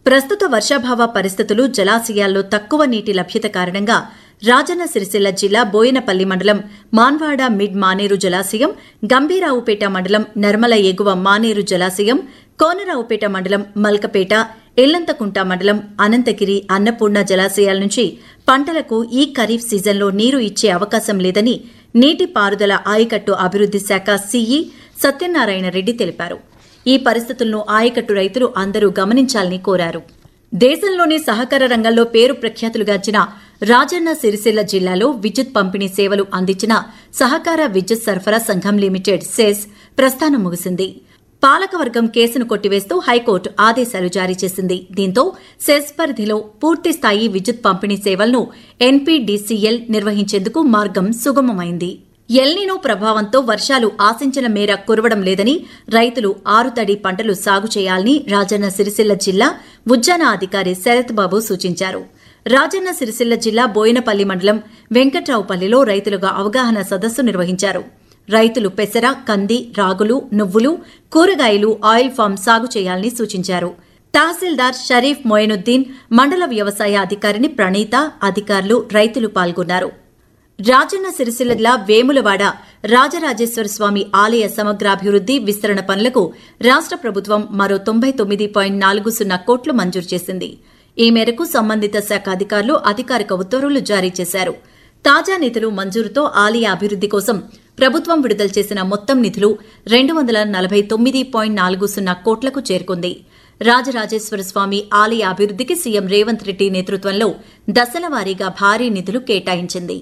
ప్రస్తుత వర్షాభావ పరిస్థితులు జలాశయాల్లో తక్కువ నీటి లభ్యత కారణంగా రాజన్న సిరిసిల్ల జిల్లా బోయనపల్లి మండలం మాన్వాడ మిడ్ మానేరు జలాశయం గంభీరావుపేట మండలం నర్మల ఎగువ మానేరు జలాశయం కోనరావుపేట మండలం మల్కపేట ఎల్లంతకుంట మండలం అనంతగిరి అన్నపూర్ణ జలాశయాల నుంచి పంటలకు ఈ ఖరీఫ్ సీజన్లో నీరు ఇచ్చే అవకాశం లేదని నీటిపారుదల ఆయకట్టు అభివృద్ది శాఖ సీఈ సత్యనారాయణ రెడ్డి తెలిపారు ఈ పరిస్థితులను ఆయకట్టు రైతులు అందరూ గమనించాలని కోరారు దేశంలోనే సహకార రంగంలో పేరు ప్రఖ్యాతులుగాంచిన రాజన్న సిరిసిల్ల జిల్లాలో విద్యుత్ పంపిణీ సేవలు అందించిన సహకార విద్యుత్ సరఫరా సంఘం లిమిటెడ్ సెస్ ప్రస్థానం ముగిసింది పాలకవర్గం కేసును కొట్టివేస్తూ హైకోర్టు ఆదేశాలు జారీ చేసింది దీంతో సెస్ పరిధిలో పూర్తిస్థాయి విద్యుత్ పంపిణీ సేవలను ఎన్పీడీసీఎల్ నిర్వహించేందుకు మార్గం సుగమమైంది ఎల్నినో ప్రభావంతో వర్షాలు ఆశించిన మేర కురవడం లేదని రైతులు ఆరుతడి పంటలు సాగు చేయాలని రాజన్న సిరిసిల్ల జిల్లా ఉద్యాన అధికారి శరత్ బాబు సూచించారు రాజన్న సిరిసిల్ల జిల్లా బోయినపల్లి మండలం వెంకట్రావుపల్లిలో రైతులుగా అవగాహన సదస్సు నిర్వహించారు రైతులు పెసర కంది రాగులు నువ్వులు కూరగాయలు ఆయిల్ ఫామ్ సాగు చేయాలని సూచించారు తహసీల్దార్ షరీఫ్ మొయినుద్దీన్ మండల వ్యవసాయ అధికారిని ప్రణీత అధికారులు రైతులు పాల్గొన్నారు రాజన్న సిరిసిల్ల జిల్లా వేములవాడ రాజరాజేశ్వర స్వామి ఆలయ సమగ్రాభివృద్ది విస్తరణ పనులకు రాష్ట ప్రభుత్వం మరో తొంభై తొమ్మిది పాయింట్ నాలుగు సున్నా కోట్లు మంజూరు చేసింది ఈ మేరకు సంబంధిత శాఖ అధికారులు అధికారిక ఉత్తర్వులు జారీ చేశారు తాజా నిధులు మంజూరుతో ఆలయ అభివృద్ది కోసం ప్రభుత్వం విడుదల చేసిన మొత్తం నిధులు రెండు వందల నలభై తొమ్మిది పాయింట్ నాలుగు సున్నా కోట్లకు చేరుకుంది రాజరాజేశ్వర స్వామి ఆలయ అభివృద్దికి సీఎం రేవంత్ రెడ్డి నేతృత్వంలో దశల వారీగా భారీ నిధులు కేటాయించింది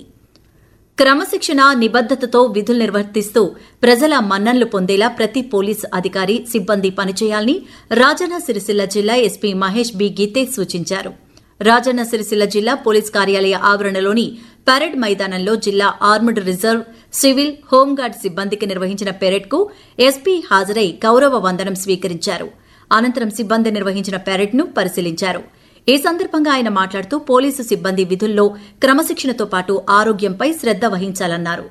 క్రమశిక్షణ నిబద్దతతో విధులు నిర్వర్తిస్తూ ప్రజల మన్ననలు పొందేలా ప్రతి పోలీసు అధికారి సిబ్బంది పనిచేయాలని రాజన్న సిరిసిల్ల జిల్లా ఎస్పీ మహేష్ బి గీతే సూచించారు రాజన్న సిరిసిల్ల జిల్లా పోలీస్ కార్యాలయ ఆవరణలోని పరేడ్ మైదానంలో జిల్లా ఆర్మడ్ రిజర్వ్ సివిల్ హోంగార్డ్ సిబ్బందికి నిర్వహించిన పెరేడ్కు ఎస్పీ హాజరై గౌరవ వందనం స్వీకరించారు అనంతరం సిబ్బంది నిర్వహించిన పెరేడ్ను పరిశీలించారు ఈ సందర్భంగా ఆయన మాట్లాడుతూ పోలీసు సిబ్బంది విధుల్లో క్రమశిక్షణతో పాటు ఆరోగ్యంపై శ్రద్ద వహించాలన్నారు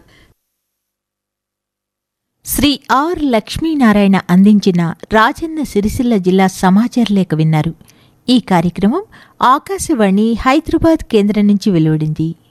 శ్రీ ఆర్ లక్ష్మీనారాయణ అందించిన రాజన్న సిరిసిల్ల జిల్లా సమాచార లేఖ విన్నారు ఈ కార్యక్రమం ఆకాశవాణి హైదరాబాద్ కేంద్రం నుంచి వెలువడింది